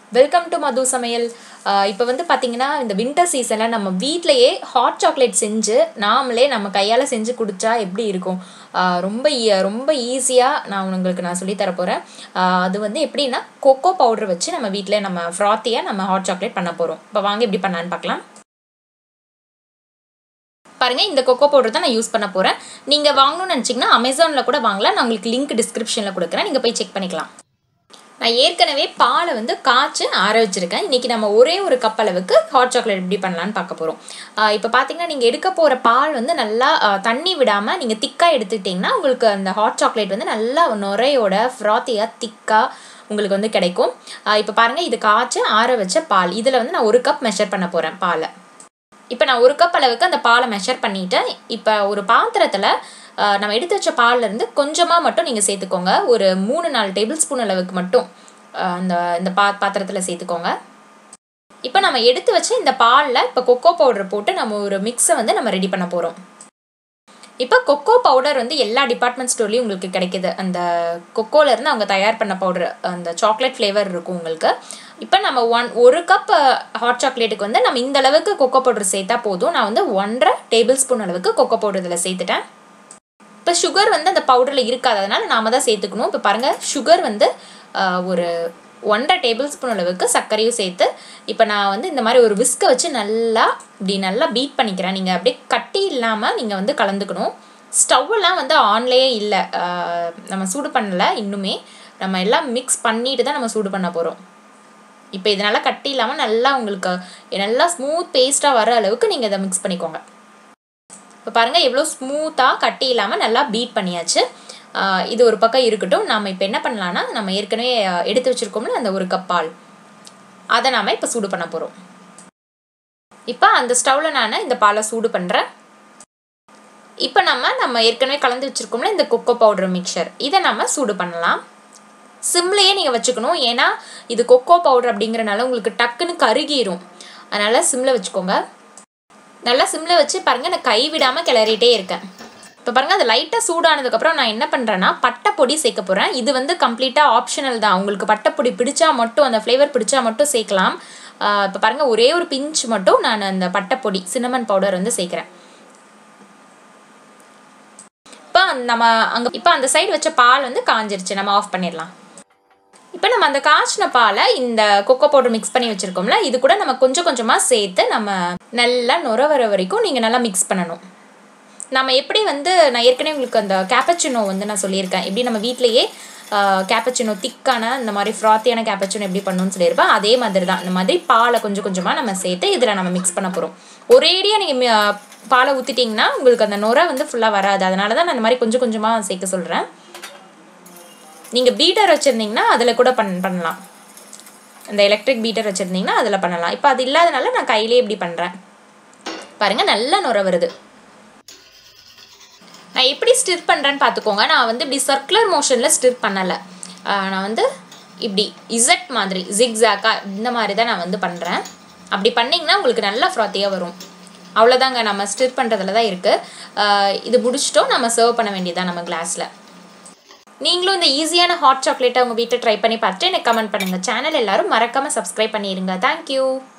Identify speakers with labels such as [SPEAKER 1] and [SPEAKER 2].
[SPEAKER 1] welcome to மது சமையல் இப்போ வந்து பார்த்தீங்கன்னா இந்த வின்டர் சீசனில் நம்ம வீட்டிலையே ஹாட் சாக்லேட் செஞ்சு நாமளே நம்ம கையால் செஞ்சு குடிச்சா எப்படி இருக்கும் ஆஹ் ரொம்ப ஈ- ரொம்ப ஈஸியாக நான் உங்களுக்கு நான் சொல்லித் தர போகிறேன் அது வந்து எப்படின்னா கொக்கோ பவுடர் வச்சு நம்ம வீட்டில் நம்ம ஃப்ராத்தியாக நம்ம ஹாட் சாக்லேட் பண்ண போகிறோம் இப்போ வாங்க எப்படி பண்ணலான்னு பார்க்கலாம் பாருங்க இந்த கொக்கோ பவுடர் தான் நான் யூஸ் பண்ண போகிறேன் நீங்கள் வாங்கணும்னு நினச்சிங்கன்னா அமேசானில் கூட வாங்கலாம் நான் உங்களுக்கு லிங்க் டிஸ்கிரிப்ஷனில் கொடுக்குறேன் நீங்கள் போய் செக் பண்ணிக்கலாம் நான் ஏற்கனவே பாலை வந்து காய்ச்சி ஆற வச்சுருக்கேன் இன்றைக்கி நம்ம ஒரே ஒரு கப் அளவுக்கு ஹாட் சாக்லேட் எப்படி பண்ணலான்னு பார்க்க போகிறோம் இப்போ பார்த்தீங்கன்னா நீங்கள் எடுக்க போகிற பால் வந்து நல்லா ஆஹ், தண்ணி விடாமல் நீங்கள் திக்காக எடுத்துக்கிட்டிங்கன்னா உங்களுக்கு அந்த ஹாட் சாக்லேட் வந்து நல்லா நுரையோட ஃப்ராத்தியாக திக்காக உங்களுக்கு வந்து கிடைக்கும் இப்போ பாருங்கள் இது காய்ச்சி ஆற வச்ச பால் இதில் வந்து நான் ஒரு கப் மெஷர் பண்ண போகிறேன் பாலை இப்போ நான் ஒரு கப் அளவுக்கு அந்த பாலை மெஷர் பண்ணிட்டேன் இப்போ ஒரு பாத்திரத்தில் நம்ம எடுத்து வச்ச பால்ல இருந்து கொஞ்சமாக மட்டும் நீங்கள் சேர்த்துக்கோங்க ஒரு மூணு நாலு டேபிள் ஸ்பூன் அளவுக்கு மட்டும் ஆஹ் அந்த இந்த பா பாத்திரத்தில் சேர்த்துக்கோங்க இப்போ நம்ம எடுத்து வச்ச இந்த பாலில் இப்போ கொக்கோ பவுடர் போட்டு நம்ம ஒரு மிக்ஸை வந்து நம்ம ரெடி பண்ண போகிறோம் இப்போ கொக்கோ பவுடர் வந்து எல்லா டிபார்ட்மெண்ட் ஸ்டோர்லேயும் உங்களுக்கு கிடைக்குது அந்த கொக்கோல இருந்து அவங்க தயார் பண்ண பவுடர் அந்த சாக்லேட் ஃப்ளேவர் இருக்கும் உங்களுக்கு இப்போ நம்ம ஒன் ஒரு கப் ஹாட் சாக்லேட்டுக்கு வந்து நம்ம இந்த அளவுக்கு கொக்கோ பவுடர் சேர்த்தா போதும் நான் வந்து ஒன்றரை டேபிள் ஸ்பூன் அளவுக்கு கொக்கோ பவுடர் இதில் சேர்த்துட்டேன் இப்போ சுகர் வந்து அந்த பவுடரில் இருக்காது அதனால நாம தான் சேர்த்துக்கணும் இப்போ பாருங்கள் சுகர் வந்து ஆஹ், ஒரு ஒன்றரை டேபிள் ஸ்பூன் அளவுக்கு சர்க்கரையும் சேர்த்து இப்போ நான் வந்து இந்த மாதிரி ஒரு விஸ்கை வச்சு நல்லா இப்படி நல்லா பீட் பண்ணிக்கிறேன் நீங்கள் அப்படியே கட்டி இல்லாமல் நீங்கள் வந்து கலந்துக்கணும் ஸ்டவ்வெல்லாம் வந்து ஆன்லேயே இல்லை ஆஹ், நம்ம சூடு பண்ணல இன்னுமே நம்ம எல்லாம் மிக்ஸ் பண்ணிட்டு தான் நம்ம சூடு பண்ண போகிறோம் இப்போ இதனால் கட்டி இல்லாமல் நல்லா உங்களுக்கு நல்லா ஸ்மூத் பேஸ்ட்டாக வர அளவுக்கு நீங்கள் இதை மிக்ஸ் பண்ணிக்கோங்க இப்போ பாருங்கள் எவ்வளோ ஸ்மூத்தாக கட்டி இல்லாமல் நல்லா பீட் பண்ணியாச்சு ஆஹ் இது ஒரு பக்கம் இருக்கட்டும் நாம் இப்போ என்ன பண்ணலான்னா நம்ம ஏற்கனவே ஆஹ் எடுத்து வச்சுருக்கோம்ல அந்த ஒரு கப் பால் அதை நாம் இப்போ சூடு பண்ண போகிறோம் இப்போ அந்த ஸ்டவ்வில் நான் இந்த பாலை சூடு பண்ணுறேன் இப்போ நம்ம நம்ம ஏற்கனவே கலந்து வச்சுருக்கோம்ல இந்த கொக்கோ பவுடர் மிக்சர் இதை நம்ம சூடு பண்ணலாம் சிம்லேயே நீங்கள் வச்சுக்கணும் ஏன்னா இது கொக்கோ பவுடர் அப்படிங்கிறனால உங்களுக்கு டக்குன்னு கருகிரும் அதனால் சிம்மில் வச்சுக்கோங்க நல்லா சிம்மில் வச்சு பாருங்கள் நான் கை விடாமல் கிளறிட்டே இருக்கேன் இப்போ பாருங்கள் அது லைட்டாக சூடானதுக்கப்புறம் நான் என்ன பண்ணுறேன்னா பட்டைப்பொடி சேர்க்க போகிறேன் இது வந்து கம்ப்ளீட்டாக ஆப்ஷனல் தான் உங்களுக்கு பட்டைப்பொடி பிடிச்சா மட்டும் அந்த ஃப்ளேவர் பிடிச்சா மட்டும் சேர்க்கலாம் இப்போ பாருங்கள் ஒரே ஒரு பிஞ்ச் மட்டும் நான் அந்த பட்டைப்பொடி சின்னமன் பவுடர் வந்து சேர்க்குறேன் இப்போ நம்ம அங்கே இப்போ அந்த சைடு வச்ச பால் வந்து காஞ்சிருச்சு நம்ம ஆஃப் பண்ணிடலாம் இப்போ நம்ம அந்த காய்ச்சின பாலை இந்த கொக்கோ பவுடர் மிக்ஸ் பண்ணி வச்சுருக்கோம்ல இது கூட நம்ம கொஞ்சம் கொஞ்சமாக சேர்த்து நம்ம நல்லா நுர வர வரைக்கும் நீங்கள் நல்லா மிக்ஸ் பண்ணணும் நம்ம எப்படி வந்து நான் ஏற்கனவே உங்களுக்கு அந்த கேப்பச்சினோ வந்து நான் சொல்லியிருக்கேன் எப்படி நம்ம வீட்டிலேயே கேப்பச்சினோ திக்கான இந்த மாதிரி ஃப்ராத்தியான கேப்பச்சினோ எப்படி பண்ணணும்னு சொல்லியிருப்பேன் அதே மாதிரி தான் இந்த மாதிரி பாலை கொஞ்சம் கொஞ்சமாக நம்ம சேர்த்து இதில் நம்ம மிக்ஸ் பண்ண போகிறோம் ஒரேடியாக நீங்கள் பாலை ஊற்றிட்டிங்கன்னா உங்களுக்கு அந்த நுரை வந்து ஃபுல்லாக வராது அதனால தான் நான் இந்த மாதிரி கொஞ்சம் கொஞ்சமாக சேர்க்க சொல்கிறேன் நீங்கள் பீட்டர் வச்சுருந்தீங்கன்னா அதில் கூட பண் பண்ணலாம் இந்த எலக்ட்ரிக் பீட்டர் வச்சுருந்தீங்கன்னா அதில் பண்ணலாம் இப்போ அது இல்லாதனால நான் கையிலே இப்படி பண்ணுறேன் பாருங்கள் நல்லா நுர வருது நான் எப்படி ஸ்டிர் பண்ணுறேன்னு பார்த்துக்கோங்க நான் வந்து இப்படி சர்க்குலர் மோஷனில் ஸ்டிர் பண்ணலை நான் வந்து இப்படி இசட் மாதிரி ஜிக்ஸாக்கா இந்த மாதிரி தான் நான் வந்து பண்ணுறேன் அப்படி பண்ணிங்கன்னா உங்களுக்கு நல்லா ஃப்ராத்தியாக வரும் அவ்வளோதாங்க நம்ம ஸ்டிர் பண்ணுறதுல தான் இருக்குது இது முடிச்சிட்டோம் நம்ம சர்வ் பண்ண வேண்டியதான் நம்ம கிளாஸில் நீங்களும் இந்த ஈஸியான ஹாட் சாக்லேட்டை உங்கள் வீட்டில் ட்ரை பண்ணி பார்த்துட்டு எனக்கு கமெண்ட் பண்ணுங்கள் சேனல் எல்லாரும் மறக்காமல் சப்ஸ்கிரைப் பண்ணிடுங்க தேங்க்யூ